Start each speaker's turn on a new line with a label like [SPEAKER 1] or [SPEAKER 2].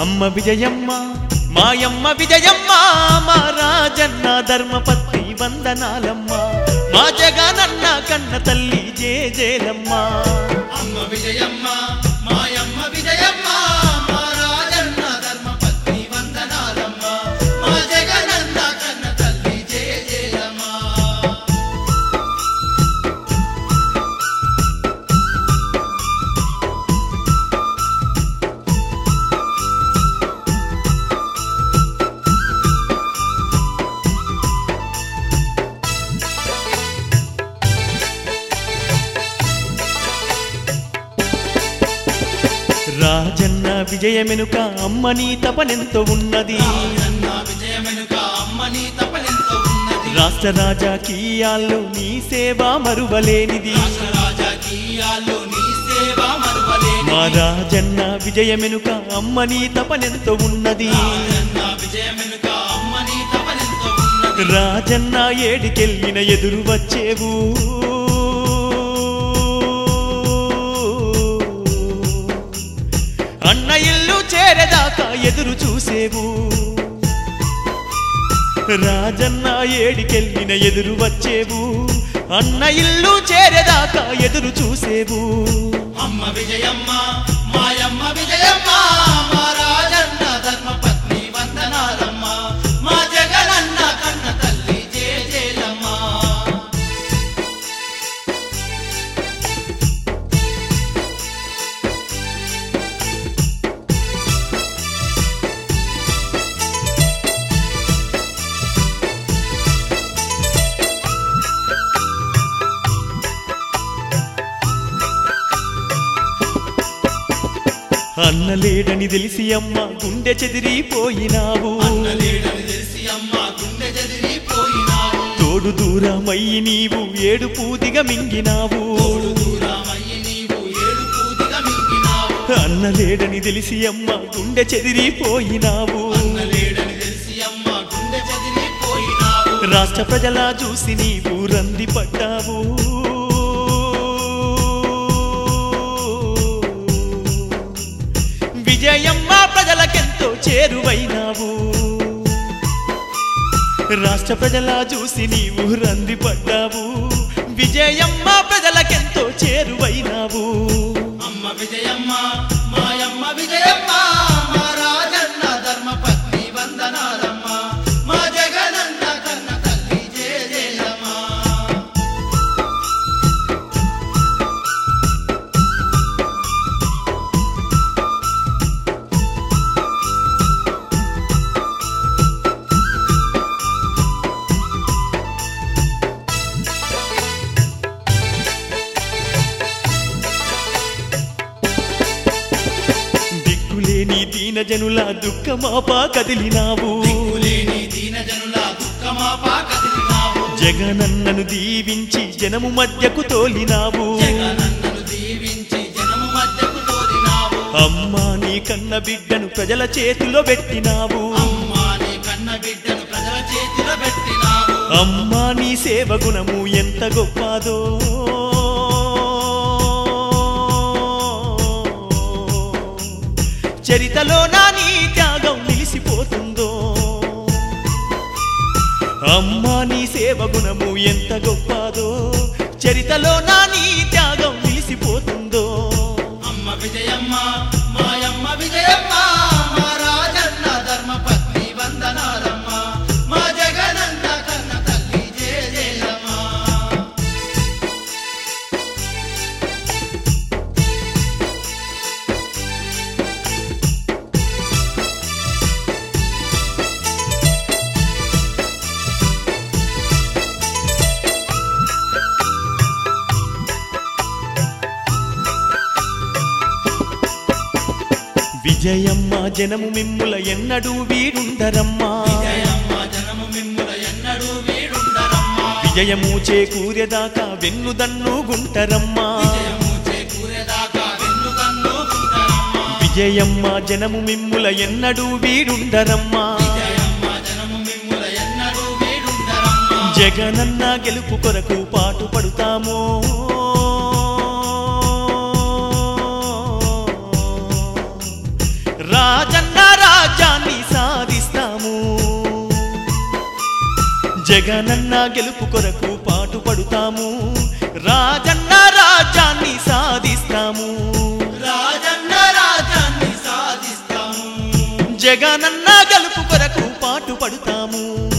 [SPEAKER 1] అమ్మ విజయమ్మ మాయమ్మ విజయమ్మ మా రాజన్న ధర్మపత్ని వందనాలమ్మ మా జగనన్న కన్న తల్లి జే జేలమ్మ
[SPEAKER 2] అమ్మ విజయమ్మ మాయమ్మ విజయమ్మ మా రాజన్న ధర్మపత్ని వందనాలమ్మ మా జగనన్న కన్న తల్లి జయ జయమ్మ
[SPEAKER 1] రాజన్న విజయమెనుక అమ్మ నీ తపనెంతో ఉన్నది
[SPEAKER 2] రాజన్న విజయమెనుక అమ్మ నీ తపనెంతో ఉన్నది
[SPEAKER 1] రాష్ట్ర రాజకీయాల్లో నీ సేవ మరువలేనిది
[SPEAKER 2] రాష్ట్ర రాజకీయాల్లో నీ సేవ మరువలేని
[SPEAKER 1] మా రాజన్న విజయమెనుక అమ్మ నీ తపనెంతో ఉన్నది
[SPEAKER 2] రాజన్న విజయమెనుక అమ్మ నీ తపనెంతో ఉన్నది
[SPEAKER 1] రాజన్న ఏడికెళ్ళిన ఎదురు వచ్చేవు అన్న ఇల్లు చేరేదాకా ఎదురు చూసేవు రాజన్న ఏడికెళ్ళిన ఎదురు వచ్చేవు అన్న ఇల్లు చేరేదాకా ఎదురు చూసేవు
[SPEAKER 2] అమ్మ విజయమ్మ మాయమ్మ విజయమ్మ మా రాజన్న ధర్మపత్ని వందనాలమ్మ మా జగనన్న కన్న తల్లి జయ జయలమ్మ
[SPEAKER 1] అన్న లేడని తెలిసి అమ్మ గుండె చెదిరిపోయినావు
[SPEAKER 2] లేడని తెలిసి అమ్మ గుండె చెదిరిపోయినావు
[SPEAKER 1] తోడు దూరమయ్యి నీవు ఏడు పూదిగా మింగినావు
[SPEAKER 2] తోడు దూరమయ్యి నీవు ఏడు పూదిగా మింగినావు
[SPEAKER 1] అన్న లేడని తెలిసి అమ్మ గుండె చెదిరిపోయినావు
[SPEAKER 2] లేడని తెలిసి అమ్మ గుండె చెదిరిపోయినావు
[SPEAKER 1] రాష్ట్ర ప్రజల చూసి నీవు రంది పడ్డావు విజయమ్మ ప్రజలకెంతో చేరువైనావు రాష్ట్ర ప్రజల చూసి నీవు రంది పడ్డావు విజయమ్మ ప్రజలకెంతో చేరువైనావు
[SPEAKER 2] అమ్మ విజయమ్మ మాయమ్మ విజయమ్మ మా రాజన్న ధర్మపత్ని వందనాలమ్మ మా జగనన్న కన్న తల్లి జయ జయమ్మ
[SPEAKER 1] దిక్కులేని దీన జనుల దుఃఖమాపా కదిలినావు
[SPEAKER 2] లేని దీనజనుల దుఃఖమాపా కదిలినావు
[SPEAKER 1] జగనన్నను దీవించి జనము మధ్యకు తోలినావు
[SPEAKER 2] జగనన్నను దీవించి జనము మధ్యకు తోలినావు
[SPEAKER 1] అమ్మా నీ కన్న బిడ్డను ప్రజల చేతిలో పెట్టినావు
[SPEAKER 2] అమ్మా నీ కన్న బిడ్డను ప్రజల చేతిలో పెట్టినావు
[SPEAKER 1] అమ్మా నీ సేవ గుణము ఎంత గొప్పదో చరితలో నా నీ త్యాగం నిలిసిపోతుందో అమ్మా నీ సేవ గుణము ఎంత గొప్పదో చరితలో నా నీ త్యాగం నిలిసిపోతుందో
[SPEAKER 2] అమ్మ విజయమ్మ మాయమ్మ విజయమ్మ మా రాజన్న ధర్మపత్ని వందనాలమ్మ మా జగనన్న కన్న తల్లి జయ జయమ్మ
[SPEAKER 1] విజయమ్మ జనము మిమ్ముల ఎన్నడూ వీడుండరమ్మా
[SPEAKER 2] జయమ్మ జనము మిమ్ముల ఎన్నడూ వీడుండరమ్మ
[SPEAKER 1] విజయము చేకూరెదాకా వెన్నుదన్ను గుంటరమ్మా
[SPEAKER 2] జయము చేకూరేదాకా వెన్నుదన్ను గుంటరమ్మ
[SPEAKER 1] విజయమ్మ జనము మిమ్ముల ఎన్నడూ వీడుండరమ్మా
[SPEAKER 2] జయమ్మ జనము మిమ్ముల ఎన్నడూ వీడుండరమ్మ
[SPEAKER 1] జగనన్న గెలుపు కొరకు పాటు పడుతామో రాజన్న జగనన్న గెలుపు కొరకు పాటు పడుతాము రాజన్న రాజ్యాన్ని సాధిస్తాము
[SPEAKER 2] రాజన్న రాజ్యాన్ని సాధిస్తాము
[SPEAKER 1] జగనన్న గెలుపు కొరకు పాటు పడుతాము